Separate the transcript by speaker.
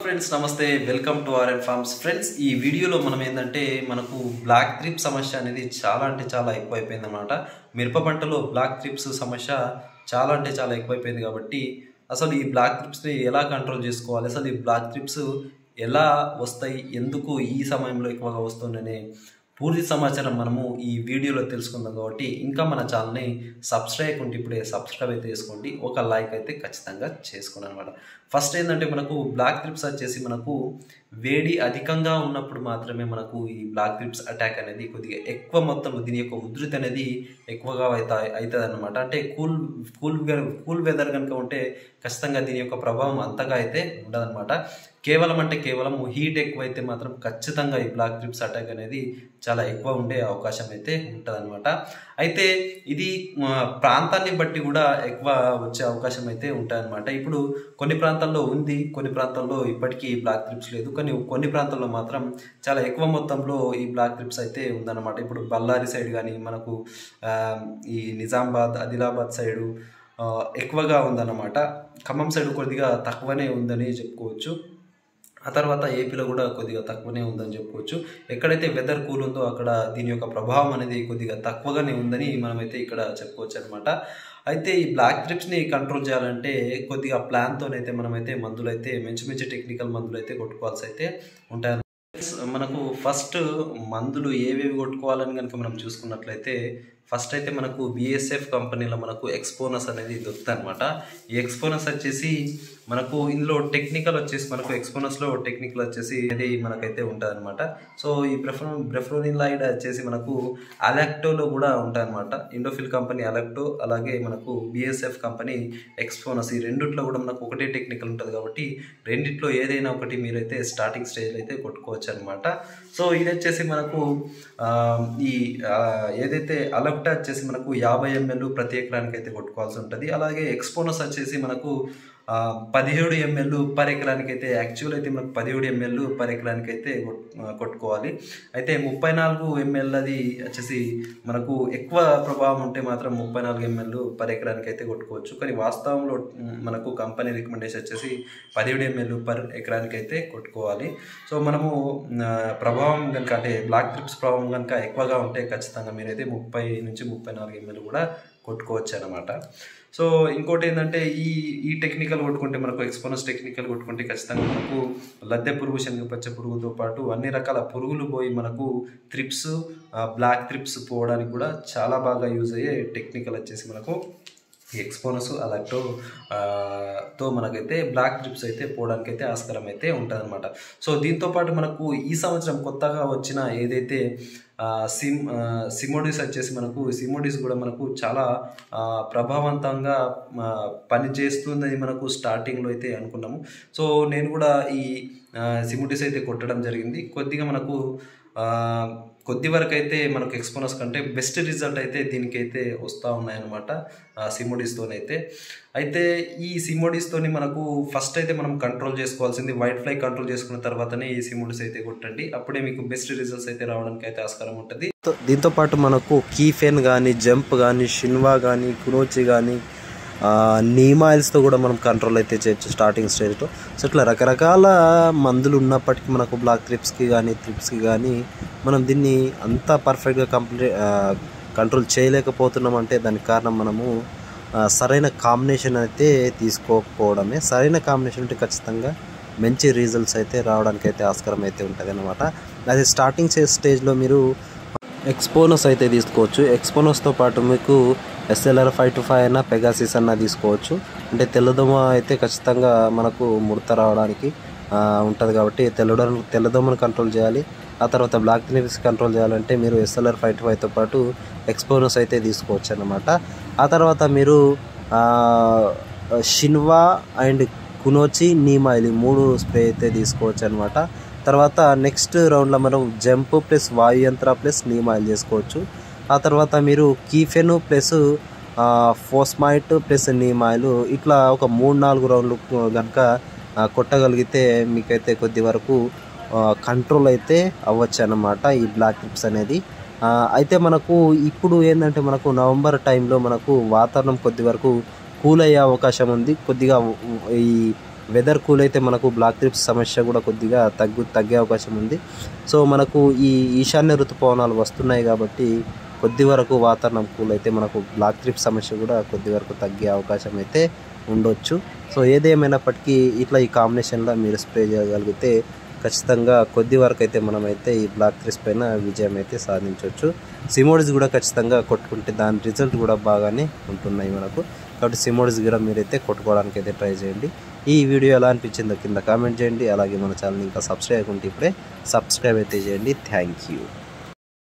Speaker 1: friends నమస్తే welcome to RN farms friends ఈ వీడియోలో మనం ఏంటంటే మనకు బ్లాక్ త్రిప్ సమస్య అనేది చాలా అంటే చాలా ఎక్కువైపోయింది అనమాట మిరప పంటలో బ్లాక్ త్రిప్స్ సమస్య చాలా అంటే చాలా ఎక్కువైపోయింది కాబట్టి అసలు ఈ బ్లాక్ త్రిప్స్ని ఎలా కంట్రోల్ చేసుకోవాలి అసలు ఈ బ్లాక్ త్రిప్స్ ఎలా వస్తాయి ఎందుకు ఈ సమయంలో ఎక్కువగా వస్తుందనే పూర్తి సమాచారం మనము ఈ వీడియోలో తెలుసుకుందాం కాబట్టి ఇంకా మన ఛానల్ని సబ్స్క్రైబ్ ఉంటే ఇప్పుడే సబ్స్క్రైబ్ అయితే చేసుకోండి ఒక లైక్ అయితే ఖచ్చితంగా చేసుకోండి అనమాట ఫస్ట్ ఏంటంటే మనకు బ్లాక్ ట్రిప్స్ వచ్చేసి మనకు వేడి అధికంగా ఉన్నప్పుడు మాత్రమే మనకు ఈ బ్లాక్ ట్రిప్స్ అటాక్ అనేది కొద్దిగా ఎక్కువ మొత్తం దీని యొక్క ఉధృతి అనేది ఎక్కువగా అవుతా అవుతుంది అనమాట అంటే కూల్ కూల్ కూల్ వెదర్ కనుక ఉంటే ఖచ్చితంగా దీని యొక్క ప్రభావం అంతగా అయితే ఉండదన్నమాట కేవలం అంటే కేవలం హీట్ ఎక్కువైతే మాత్రం ఖచ్చితంగా ఈ బ్లాక్ ట్రిప్స్ అటాక్ అనేది చాలా ఎక్కువ ఉండే అవకాశం అయితే ఉంటుందన్నమాట అయితే ఇది ఆ, ప్రాంతాన్ని బట్టి కూడా ఎక్కువ వచ్చే అవకాశం అయితే ఉంటాయన్నమాట ఇప్పుడు కొన్ని ప్రాంతాల్లో ఉంది కొన్ని ప్రాంతాల్లో ఇప్పటికీ బ్లాక్ ట్రిప్స్ లేదు కానీ కొన్ని ప్రాంతాల్లో మాత్రం చాలా ఎక్కువ మొత్తంలో ఈ బ్లాక్ ట్రిప్స్ అయితే ఉందన్నమాట ఇప్పుడు బళ్ళారి సైడ్ కానీ మనకు ఆ, ఈ నిజామాబాద్ ఆదిలాబాద్ సైడు ఆ, ఎక్కువగా ఉందన్నమాట ఖమ్మం సైడ్ కొద్దిగా తక్కువనే ఉందని చెప్పుకోవచ్చు ఆ తర్వాత ఏపీలో కూడా కొద్దిగా తక్కువనే ఉందని చెప్పుకోవచ్చు ఎక్కడైతే వెదర్ కూల్ ఉందో అక్కడ దీని యొక్క ప్రభావం అనేది కొద్దిగా తక్కువగానే ఉందని మనమైతే ఇక్కడ చెప్పుకోవచ్చు అనమాట అయితే ఈ బ్లాక్ ట్రిప్స్ని కంట్రోల్ చేయాలంటే కొద్దిగా ప్లాన్తోనైతే మనమైతే మందులు అయితే మంచి మంచి టెక్నికల్ మందులు అయితే కొట్టుకోవాల్సి అయితే ఉంటాయి మనకు ఫస్ట్ మందులు ఏవేవి కొట్టుకోవాలని కనుక మనం చూసుకున్నట్లయితే ఫస్ట్ అయితే మనకు బిఎస్ఎఫ్ కంపెనీలో మనకు ఎక్స్పోనస్ అనేది దొరుకుతుంది అనమాట ఈ ఎక్స్పోనస్ వచ్చేసి మనకు ఇందులో టెక్నికల్ వచ్చేసి మనకు ఎక్స్పోనస్లో టెక్నికల్ వచ్చేసి ఇది మనకైతే ఉంటుంది అనమాట సో ఈ బ్రెఫ్రో బ్రెఫ్రోనిలైడ్ వచ్చేసి మనకు అలెక్టోలో కూడా ఉంటుంది అనమాట ఇండోఫిల్ కంపెనీ అలెక్టో అలాగే మనకు బిఎస్ఎఫ్ కంపెనీ ఎక్స్పోనస్ ఈ రెండిట్లో కూడా మనకు ఒకటే టెక్నికల్ ఉంటుంది కాబట్టి రెండిట్లో ఏదైనా ఒకటి మీరైతే స్టార్టింగ్ స్టేజ్లో అయితే కొట్టుకోవచ్చు అనమాట సో ఇది వచ్చేసి మనకు ఆ, ఈ ఆ, ఏదైతే అలెక్టా వచ్చేసి మనకు యాభై ఎంఎల్ ప్రతి ఎకరానికి అయితే కొట్టుకోవాల్సి ఉంటుంది అలాగే ఎక్స్పోనస్ వచ్చేసి మనకు ఆ, పదిహేడు ఎంఎల్ పర్ ఎకరానికి అయితే యాక్చువల్ అయితే మనకు పదిహేడు ఎంఎల్ పర్ ఎకరానికి అయితే కొట్- ఆ, కొట్టుకోవాలి అయితే ముప్పై నాలుగు ఎంఎల్ అది వచ్చేసి మనకు ఎక్కువ ప్రభావం ఉంటే మాత్రం ముప్పై నాలుగు ఎంఎల్ పర్ ఎకరానికి అయితే కొట్టుకోవచ్చు కానీ వాస్తవంలో మ్, మనకు కంపెనీ రికమెండేషన్ వచ్చేసి పదిహేడు ఎంఎల్ పర్ ఎకరానికి అయితే కొట్టుకోవాలి సో మనము ఆ, ప్రభావం కనుక అంటే బ్లాక్ ట్రిప్స్ ప్రభావం కనుక ఎక్కువగా ఉంటే ఖచ్చితంగా మీరైతే ముప్పై నుంచి ముప్పై నాలుగు ఎంఎల్ కూడా కొట్టుకోవచ్చు అనమాట సో ఇంకోటి ఏంటంటే ఈ ఈ టెక్నికల్ కొట్టుకుంటే మనకు ఎక్స్పోనస్ టెక్నికల్ కొట్టుకుంటే ఖచ్చితంగా మనకు లద్దె పురుగు శనగపచ్చ పురుగుతో పాటు అన్ని రకాల పురుగులు పోయి మనకు త్రిప్స్ బ్లాక్ త్రిప్స్ పోవడానికి కూడా చాలా బాగా యూజ్ అయ్యే టెక్నికల్ వచ్చేసి మనకు ఎక్స్పోనస్ అలాంటో తో మనకైతే బ్లాక్ ట్రిప్స్ అయితే పోవడానికి అయితే ఆస్కారం అయితే ఉంటుందన్నమాట సో దీంతో పాటు మనకు ఈ సంవత్సరం కొత్తగా వచ్చిన ఏదైతే ఆ, సిమ్ ఆ, సిమోడిస్ వచ్చేసి మనకు సిమోడిస్ కూడా మనకు చాలా ఆ, ప్రభావవంతంగా ఆ, పనిచేస్తుందని మనకు స్టార్టింగ్లో అయితే అనుకున్నాము సో నేను కూడా ఈ ఆ, సిమోడిస్ అయితే కొట్టడం జరిగింది కొద్దిగా మనకు ఆ, కొద్ది వరకు అయితే మనకు ఎక్స్పోనస్ కంటే బెస్ట్ రిజల్ట్ అయితే దీనికైతే వస్తూ ఉన్నాయన్నమాట సిమోడిస్తోనైతే అయితే ఈ సిమోడిస్తోని మనకు ఫస్ట్ అయితే మనం కంట్రోల్ చేసుకోవాల్సింది వైట్ ఫ్లై కంట్రోల్ చేసుకున్న తర్వాతనే ఈ సిమోడిస్ అయితే కొట్టండి అప్పుడే మీకు బెస్ట్ రిజల్ట్స్ అయితే రావడానికి అయితే ఆస్కారం ఉంటుంది
Speaker 2: దీంతో పాటు మనకు కీఫెన్ కానీ జంప్ కానీ షిన్వా కానీ కునోచి కానీ నీమాయిల్స్తో కూడా మనం కంట్రోల్ అయితే చేయొచ్చు స్టార్టింగ్ స్టేజ్లో సో ఇట్లా రకరకాల మందులు ఉన్నప్పటికీ మనకు బ్లాక్ త్రిప్స్కి కానీ త్రిప్స్కి కానీ మనం దీన్ని అంత పర్ఫెక్ట్గా కంప్లీట్ కంట్రోల్ చేయలేకపోతున్నాం అంటే దానికి కారణం మనము ఆ, సరైన కాంబినేషన్ అయితే తీసుకోకపోవడమే సరైన కాంబినేషన్ అంటే ఖచ్చితంగా మంచి రిజల్ట్స్ అయితే రావడానికి అయితే ఆస్కారం అయితే ఉంటుంది అనమాట అది స్టార్టింగ్ స్టేజ్లో మీరు ఎక్స్పోనస్ అయితే తీసుకోవచ్చు ఎక్స్పోనస్తో పాటు మీకు ఎస్ఎల్ఆర్ ఫైవ్ టు ఫైవ్ అయినా పెగాసిస్ అన్న తీసుకోవచ్చు అంటే తెల్లదోమ అయితే ఖచ్చితంగా మనకు ముడత రావడానికి ఉంటుంది కాబట్టి తెల్లదోమ తెల్లదోమను కంట్రోల్ చేయాలి ఆ తర్వాత బ్లాక్ త్రిప్స్ కంట్రోల్ చేయాలంటే మీరు ఎస్ఎల్ఆర్ ఫైవ్ టు ఫైవ్తో పాటు ఎక్స్పోనస్ అయితే తీసుకోవచ్చు అన్నమాట ఆ తర్వాత మీరు ఆ, షిన్వా అండ్ కునోచి నీమాయిల్ ఈ మూడు స్ప్రే అయితే తీసుకోవచ్చు అనమాట తర్వాత నెక్స్ట్ రౌండ్లో మనం జంప్ ప్లస్ వాయు యంత్ర ప్లస్ నీమాయిల్ చేసుకోవచ్చు ఆ తర్వాత మీరు కీఫెన్ ప్లస్ ఫోస్మైట్ ప్లస్ నీమాయిల్ ఇట్లా ఒక మూడు నాలుగు రౌండ్లు కనుక కొట్టగలిగితే మీకైతే కొద్ది వరకు కంట్రోల్ అయితే అవ్వచ్చు అన్నమాట ఈ బ్లాక్ ట్రిప్స్ అనేది ఆ, అయితే మనకు ఇప్పుడు ఏంటంటే మనకు నవంబర్ టైంలో మనకు వాతావరణం కొద్ది వరకు కూల్ అయ్యే అవకాశం ఉంది కొద్దిగా ఈ వెదర్ కూల్ అయితే మనకు బ్లాక్ ట్రిప్స్ సమస్య కూడా కొద్దిగా తగ్గు తగ్గే అవకాశం ఉంది సో మనకు ఈ ఈశాన్య ఋతుపవనాలు వస్తున్నాయి కాబట్టి కొద్ది వరకు వాతావరణం కూల్ అయితే మనకు బ్లాక్ ట్రిప్ సమస్య కూడా కొద్ది వరకు తగ్గే అవకాశం అయితే ఉండొచ్చు సో ఏదేమైనప్పటికీ ఇట్లా ఈ కాంబినేషన్లో మీరు స్ప్రే చేయగలిగితే ఖచ్చితంగా కొద్ది వరకు అయితే మనమైతే ఈ బ్లాక్ ట్రిప్స్ పైన విజయం అయితే సాధించవచ్చు సిమోడిస్ కూడా ఖచ్చితంగా కొట్టుకుంటే దాని రిజల్ట్ కూడా బాగానే ఉంటున్నాయి మనకు కాబట్టి సిమోడిస్ కూడా మీరైతే కొట్టుకోవడానికి అయితే ట్రై చేయండి ఈ వీడియో ఎలా అనిపించిందో కింద కామెంట్ చేయండి అలాగే మన ఛానల్ ఇంకా సబ్స్క్రైబ్ అయ్యకుంటే ఇప్పుడే సబ్స్క్రైబ్ అయితే చేయండి థ్యాంక్ యూ